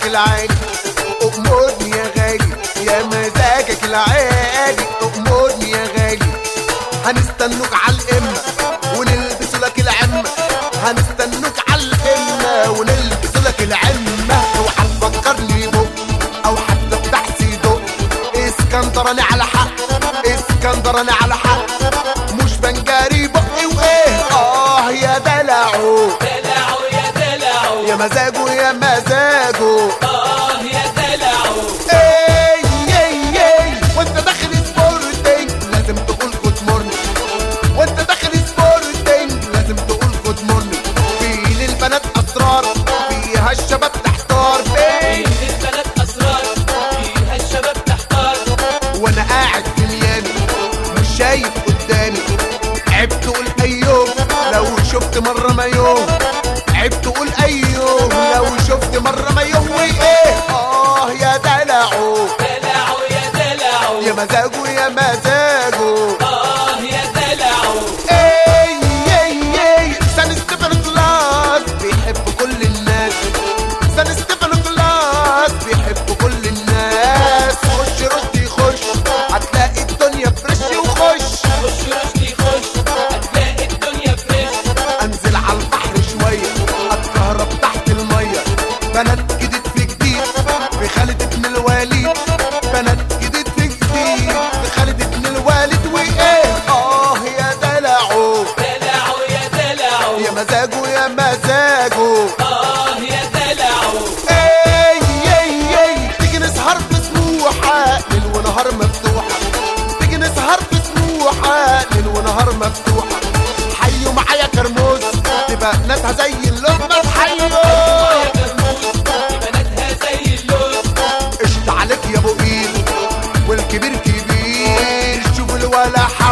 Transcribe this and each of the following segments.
العالي أمرني يا غالي يا مزاجك العالي أمرني يا غالي هنستنوك على القمة ونلبس لك العمة هنستنوك على القمة ونلبس لك العمة وهتفكرني بق أو حتى بتاع سيدو اسكندراني على حق اسكندراني على حق مش بنجاري بقي وايه اه يا دلعو دلعوا يا دلعوا يا مزاجه يا مزاجه اه يا دلعوا اي اي اي وانت داخل سبورتنج لازم تقول جود مورنينج وانت داخل سبورتنج لازم تقول جود مورنينج في للبنات اسرار فيها الشباب تحتار فين بين البنات اسرار فيها الشباب تحتار وانا قاعد في ميامي مش شايف قدامي عيب تقول ايوه لو شفت مره مايوه عيب تقول ايوه لو شفت مره مايوه وايه اه يا دلعو دلعوا يا دلعوا يا مزاجه يا مزاجه اه يا دلعوا اي اي اي سان ستيفن كلاس بيحب كل الناس سان ستيفن كلاس بيحب كل الناس خش رشدي خش هتلاقي الدنيا فريش وخش خش رشدي خش هتلاقي الدنيا فريش انزل على البحر شويه اتكهرب تحت الميه بنات جديد في جديد في خالد ابن الوليد بنات جديد في جديد في خالد ابن الوالد وايه اه يا دلعو دلعوا يا دلعوا يا مزاجه يا مزاجه اه يا دلعوا اي اي اي تيجي نسهر في سموحه ليل ونهار مفتوحه تيجي نسهر في سموحه ليل ونهار مفتوحه حيوا معايا كرموز تبقى ناسها زي اللقمه تحيوا يا كرموز بناتها زي اللوز قشط عليك يا ابو ايد والكبير كبير شوف الولا حم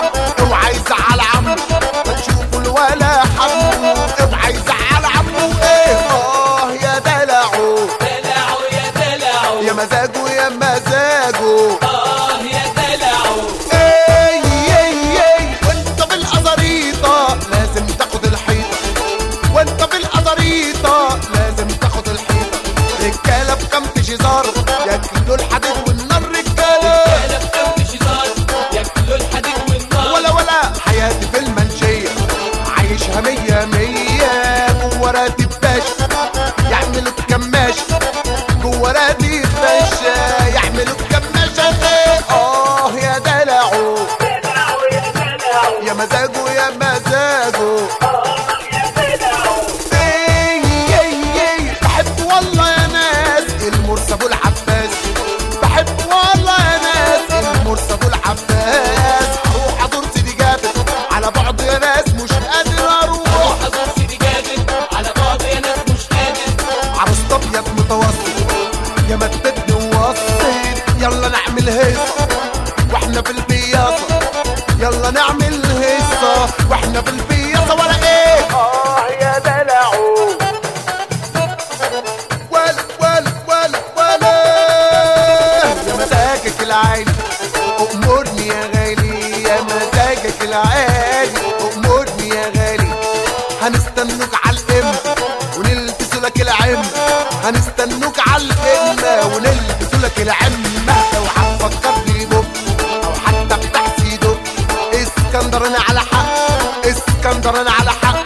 اوعى يزعل عمو ما تشوفوا الولا حم اوعى يزعل عمو ايه اه يا دلعو دلعوا يا دلعوا يا مزاجه يا مزاجه اه يا دلعوا اي اي اي وانت بالقزريطة لازم تاخد الحيطة وانت بالقزريطة لازم تاخد الحيطة رجالة بكم شزار ياكلوا الحديد والنار رجالة انا في كم شيطان ياكلوا الحديد والنار ولا ولا حياتي في المنشية عايشها مية مية جوه راتب باشا يعملوا الكماش جوه راتب باشا يعملوا الكماشة ايه اه يا دلعو يا مزاجه يا مزاجه اي اي اي بحب والله يا ناس المرسى ابو العباس بحب والله يا ناس المرسى ابو العباس هروح ازور سيدي جابر على بعض يا ناس مش قادر اروح حضر سيدي جابر على بعض يا ناس مش قادر عروس ابيض متوسط يا مددني ووسط يلا نعمل هيصه واحنا في البياصه يلا نعمل هيصه واحنا في البياصه ولا ايه اه يا دلعو ولا ولا ولا ولا يا مزاجك العالي امرني يا غالي يا مزاجك العالي امرني يا غالي هنستنوك على القمة ونلبس لك العمة هنستنوك على القمة ونلبس لك العمة لو هتفكرني بوب او حتى بتاع سيدو اسكندراني على حق اسكندراني على حق